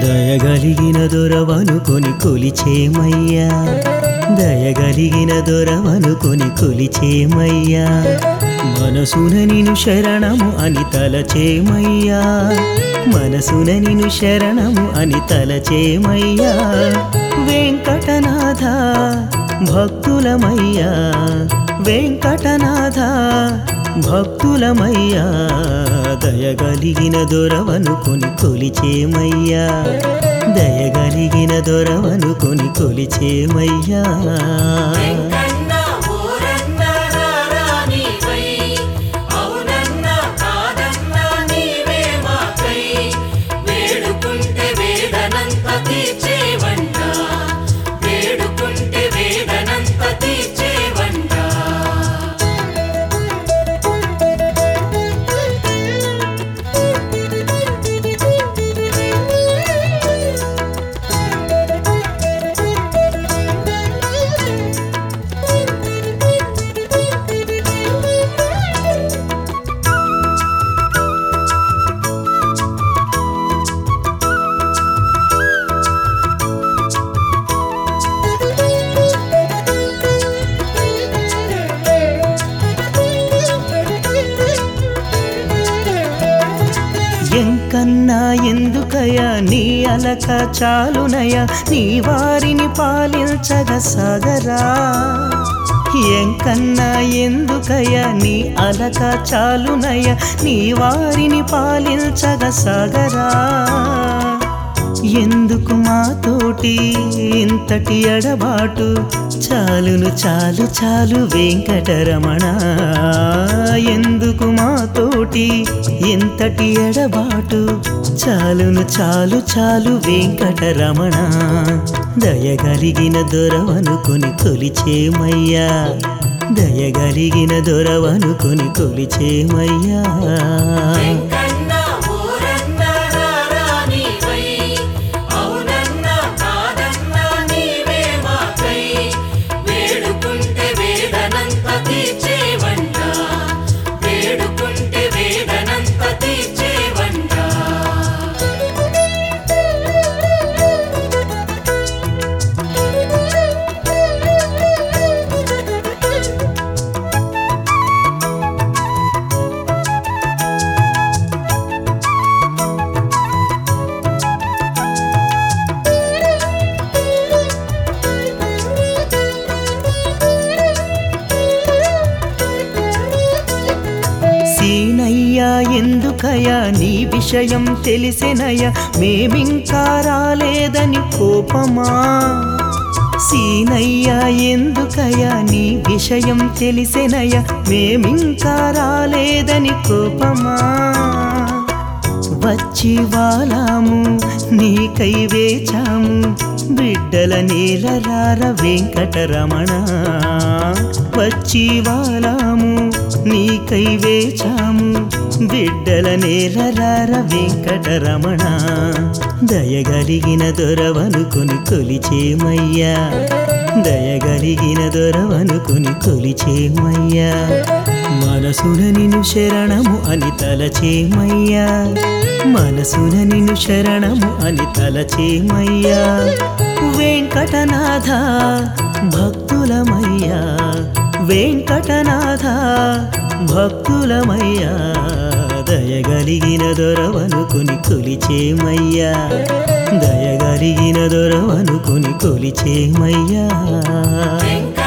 దయగలిగిన దొరవనుకొని కొలిచేమయ్యా దయగలిగిన దొరవనుకొని కొలిచేమయ్యా మనసున నిను శరణము అని తలచేమయ్యా మనసున నిను శరణము అని తలచేమయ్యా వెంకటనాథ భక్తులమయ్యా వెంకటనాథ భక్తులమయ్యా దయగలిగిన దొరవనుకొని కొలిచేమయ్యా దయగలిగిన దొరవనుకొని కొలిచేమయ్యా వెంకన్న ఊరన్న రారానివై అవునన్న కాదన్న నీవే మాకై వేడుకుంటే వేదనంత తీర్చేవంట వేడుకుంటే వేదనంత తీర్చేవంట ఎంకన్నా ఎందుకయ్యా నీ అలక చాలునయ్యా నీ వారిని పాలించగ సాగరా ఎంకన్నా ఎందుకయ్యా నీ అలక చాలునయ్యా నీ వారిని పాలించగ సాగరా ఎందుకు మాతోటి ఇంతటి ఎడబాటు చాలును చాలు చాలు వెంకటరమణ ఎందుకు మాతోటి ఇంతటి ఎడబాటు చాలును చాలు చాలు వెంకటరమణ దయగలిగిన దొరవనుకొని కొలిచేమయ్యా దయగలిగిన దొరవనుకొని కొలిచేమయ్యా వెంకన్న ఊరన్న రారానివై అవునన్న కాదన్న నీవే మాకై వేడుకుంటే వేదనంత తీర్చేవంట వేడుకుంటే వేదనంత తీర్చేవంట సీనయ్యా ఎందుకయ్యా నీ విషయం తెలిసినయ్యా మేమింకా రాలేదని కోపమా సీనయ్యా ఎందుకయ్యా నీ విషయం తెలిసినయ్యా మేమింకా రాలేదని కోపమా వచ్చి వాలాము నీకై వేచాము బిడ్డల నీలరార వెంకటరమణ వచ్చి వాలాము నీకై వేచాము బిడ్డల నేలరార వెంకటరమణ దయగలిగిన దొరవనుకొని కొలిచేమయ్యా దయగలిగిన దొరవనుకొని కొలిచేమయ్యా మనసున నిను శరణము అని తలచేమయ్యా మనసున నిను శరణము అని తలచేమయ్యా వెంకటనాథ భక్తులమయ్యా వెంకటనాథ భక్తులమయ్యా దయగలిగిన దొరవనుకొని కొలిచేమయ్యా దయగలిగిన దొరవనుకొని కొలిచేమయ్యా వెంకన్న